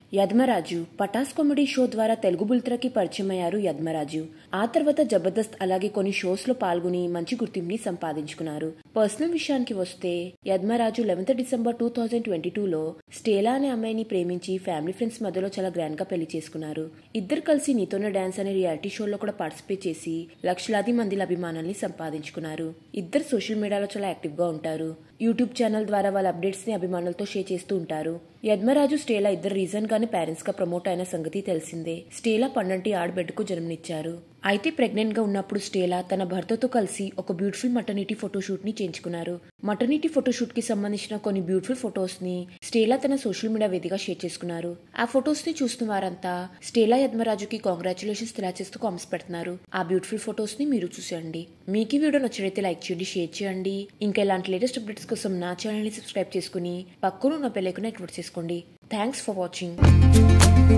యద్మరాజు Pataas comedy show ద్వారా తెలుగు బుల్తరకి పరిచయం అయ్యారు యద్మరాజు ఆ తర్వాత జబర్దస్త్ అలాగే కొన్ని షోస్ లో పాల్గొని మంచి గుర్తింపుని సంపాదించుకున్నారు పర్సనల్ విషయానికి వస్తే Yadmaraju eleventh December two thousand twenty టూలో స్టేలా అనే అమ్మాయిని ప్రేమించి ఫ్యామిలీ ఫ్రెండ్స్ మధ్యలో చాలా గ్రాండ్ గా పెళ్లి చేసుకున్నారు ఇద్దరు కలిసి నీతోనే డాన్స్ అనే రియాలిటీ షోలో కూడా పార్టిసిపేట్ చేసి లక్షలాది మంది అభిమానాల్ని సంపాదించుకున్నారు ఇద్దరు సోషల్ మీడియాలో చాలా యాక్టివ్ గా ఉంటారు యూట్యూబ్ ఛానల్ ద్వారా వాళ్ళ అప్డేట్స్ ని అభిమానులతో షేర్ చేస్తూ ఉంటారు యద్మరాజు స్టేలా ఇద్దరు రీజన్ గానే పేరెంట్స్ గా ప్రమోట్ అయిన సంగతి తెలిసిందే స్టేలా పన్నంటి ఆడబిడ్డకు జన్మనిచ్చారు అయితే ప్రెగ్నెంట్ గా ఉన్నప్పుడు స్టేలా తన భర్తతో కలిసి ఒక బ్యూటిఫుల్ మటర్నిటీ ఫోటోషూట్ ని చేయించుకున్నారు మటర్నిటీ ఫోటోషూట్ కి సంబంధించిన కొన్ని బ్యూటిఫుల్ ఫొటోస్ ని స్టేలా తన సోషల్ మీడియా వేదికగా షేర్ చేసుకున్నారు ఆ ఫొటోస్ ని చూస్తున్న వారంతా స్టేలా యద్మరాజుకి కాంగ్రాచులేషన్స్ తెలియజేస్తూ కామెంట్స్ పెడుతున్నారు ఆ బ్యూటిఫుల్ ఫొటోస్ ని మీరు చూసేయండి మీకు ఈ వీడియో నచ్చినైతే లైక్ చేయండి షేర్ చేయండి ఇంకా ఇలాంటి లేటెస్ట్ అప్డేట్స్ కోసం నా ఛానల్ ని సబ్స్క్రైబ్ చేసుకుని పక్కన ఉన్న బెల్ ఐకాన్ యాక్టివేట్ చేసుకోండి థ్యాంక్స్ ఫర్ వాచింగ్